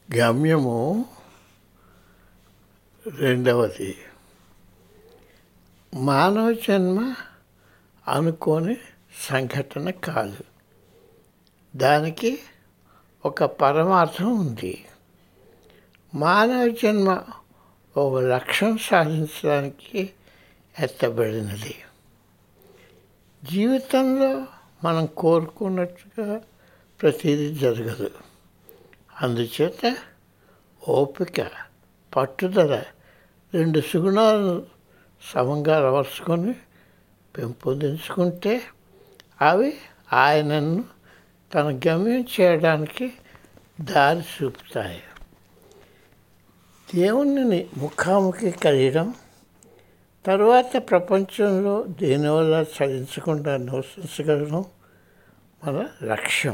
గమ్యము రెండవది మానవ జన్మ అనుకోని సంఘటన కాదు దానికి ఒక పరమార్థం ఉంది మానవ జన్మ ఒక లక్ష్యం సాధించడానికి ఎత్తబడినది జీవితంలో మనం కోరుకున్నట్టుగా ప్రతిదీ జరగదు అందుచేత ఓపిక పట్టుదల రెండు సుగుణాలను సమంగా అలవర్చుకొని పెంపొందించుకుంటే అవి ఆయనను తన గమ్యం చేయడానికి దారి చూపుతాయి దేవుణ్ణి ముఖాముఖి కలియడం తరువాత ప్రపంచంలో దేనివల్ల చలించకుండా నివసించగలడం మన లక్ష్యం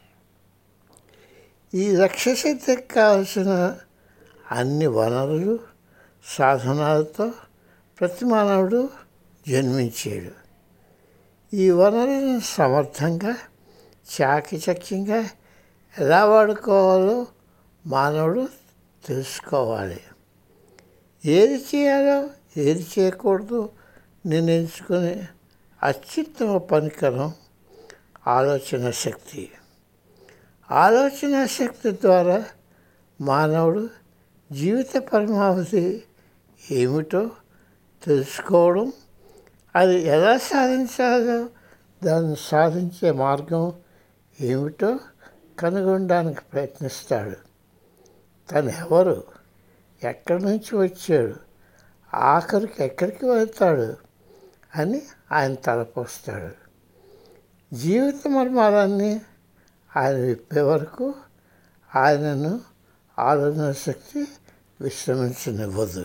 ఈ లక్ష్య సిద్ధికి కావలసిన అన్ని వనరులు సాధనాలతో ప్రతి మానవుడు జన్మించాడు ఈ వనరులను సమర్థంగా చాకచక్యంగా ఎలా వాడుకోవాలో మానవుడు తెలుసుకోవాలి ఏది చేయాలో ఏది చేయకూడదు నిర్ణయించుకునే అత్యుత్తమ పనికరం ఆలోచన శక్తి ఆలోచన శక్తి ద్వారా మానవుడు జీవిత పరమావధి ఏమిటో తెలుసుకోవడం అది ఎలా సాధించాలో దాన్ని సాధించే మార్గం ఏమిటో కనుగొనడానికి ప్రయత్నిస్తాడు తను ఎవరు ఎక్కడి నుంచి వచ్చాడు ఆఖరికి ఎక్కడికి వెళ్తాడు అని ఆయన తలపోస్తాడు జీవిత మర్మాలన్నీ ఆయన విప్పే వరకు ఆయనను ఆలోచన శక్తి విశ్రమించనివ్వదు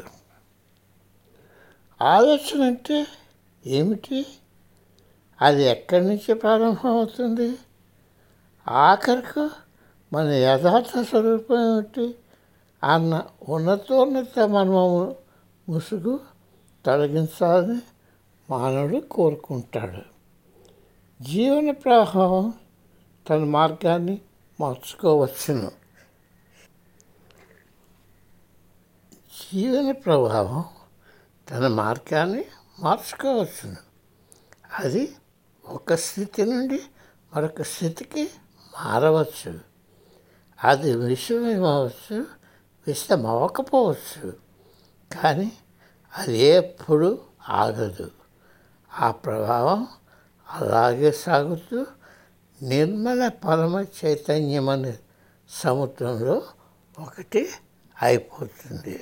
ఆలోచన అంటే ఏమిటి అది ఎక్కడి నుంచి ప్రారంభమవుతుంది ఆఖరికి మన యథార్థ స్వరూపం ఏమిటి అన్న ఉన్నతోన్నత మర్మము ముసుగు తొలగించాలని మానవుడు కోరుకుంటాడు జీవన ప్రవాహం తన మార్గాన్ని మార్చుకోవచ్చును జీవన ప్రభావం తన మార్గాన్ని మార్చుకోవచ్చును అది ఒక స్థితి నుండి మరొక స్థితికి మారవచ్చు అది విషమవచ్చు విషమవ్వకపోవచ్చు కానీ అది ఎప్పుడు ఆగదు ఆ ప్రభావం అలాగే సాగుతూ నిర్మల పరమ చైతన్యం అనే సముద్రంలో ఒకటి అయిపోతుంది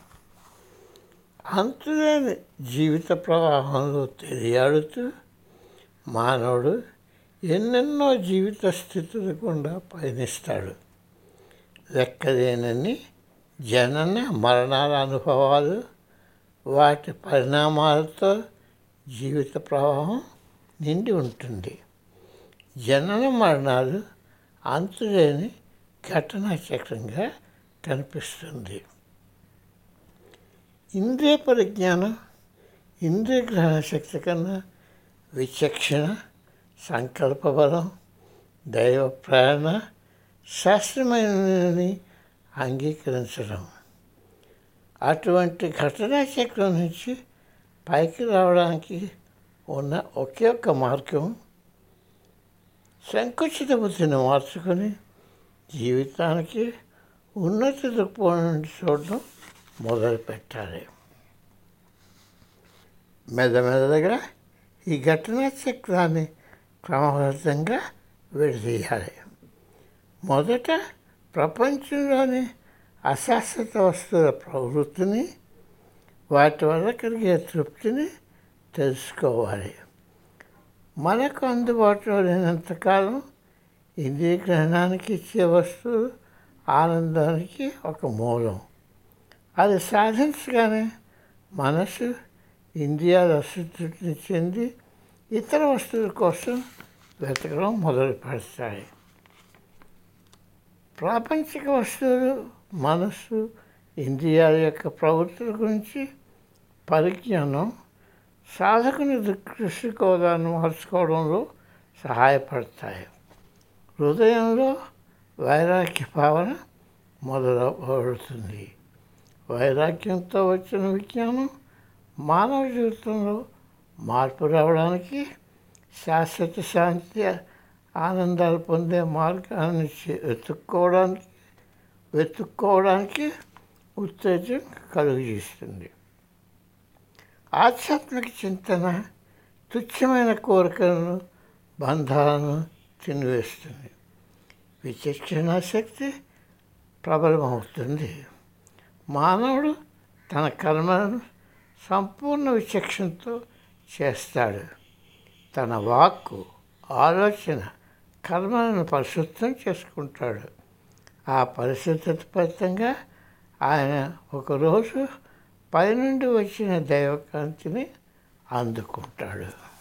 అంతులేని జీవిత ప్రవాహంలో తెలియాడుతూ మానవుడు ఎన్నెన్నో జీవిత స్థితుల గుండా పయనిస్తాడు లెక్కలేనన్ని జనన మరణాల అనుభవాలు వాటి పరిణామాలతో జీవిత ప్రవాహం నిండి ఉంటుంది జనన మరణాలు అంతులేని ఘటనా చక్రంగా కనిపిస్తుంది ఇంద్రియ పరిజ్ఞానం ఇంద్రియ గ్రహణ శక్తి కన్నా విచక్షణ సంకల్ప బలం దైవ ప్రేరణ శాస్త్రమైనని అంగీకరించడం అటువంటి ఘటనా చక్రం నుంచి పైకి రావడానికి ఉన్న ఒకే ఒక్క మార్గం సంకుచిత బుద్ధిని మార్చుకొని జీవితానికి ఉన్నత దృక్పథం నుండి చూడడం మొదలు పెట్టాలి మెల్లమెల్లగా ఈ ఘటనా చక్రాన్ని క్రమబద్ధంగా విడదీయాలి మొదట ప్రపంచంలోని అశాశ్వత వస్తువుల ప్రవృత్తిని వాటి వల్ల కలిగే తృప్తిని తెలుసుకోవాలి మనకు అందుబాటులో లేనంతకాలం ఇంద్రియ గ్రహణానికి ఇచ్చే వస్తువు ఆనందానికి ఒక మూలం అది సాధించగానే మనసు ఇంద్రియాల అశుద్ధిని చెంది ఇతర వస్తువుల కోసం వెతకడం మొదలు పెడతాయి ప్రాపంచిక వస్తువులు మనస్సు ఇంద్రియాల యొక్క ప్రవృత్తుల గురించి పరిజ్ఞానం సాధకుని దృష్టికోణాన్ని మార్చుకోవడంలో సహాయపడతాయి హృదయంలో వైరాగ్య భావన మొదలవుతుంది వైరాగ్యంతో వచ్చిన విజ్ఞానం మానవ జీవితంలో మార్పు రావడానికి శాశ్వత శాంతి ఆనందాలు పొందే మార్గాన్ని చే- వెతుక్కోవడానికి వెతుక్కోవడానికి ఉత్తేజం కలుగజేస్తుంది ఆధ్యాత్మిక చింతన తుచ్చమైన కోరికలను బంధాలను తినివేస్తుంది విచక్షణ శక్తి ప్రబలమవుతుంది మానవుడు తన కర్మలను సంపూర్ణ విచక్షణతో చేస్తాడు తన వాక్కు ఆలోచన కర్మలను పరిశుద్ధం చేసుకుంటాడు ఆ పరిశుద్ధత ఫలితంగా ఆయన ఒకరోజు పైనుండి వచ్చిన దైవకాంతిని అందుకుంటాడు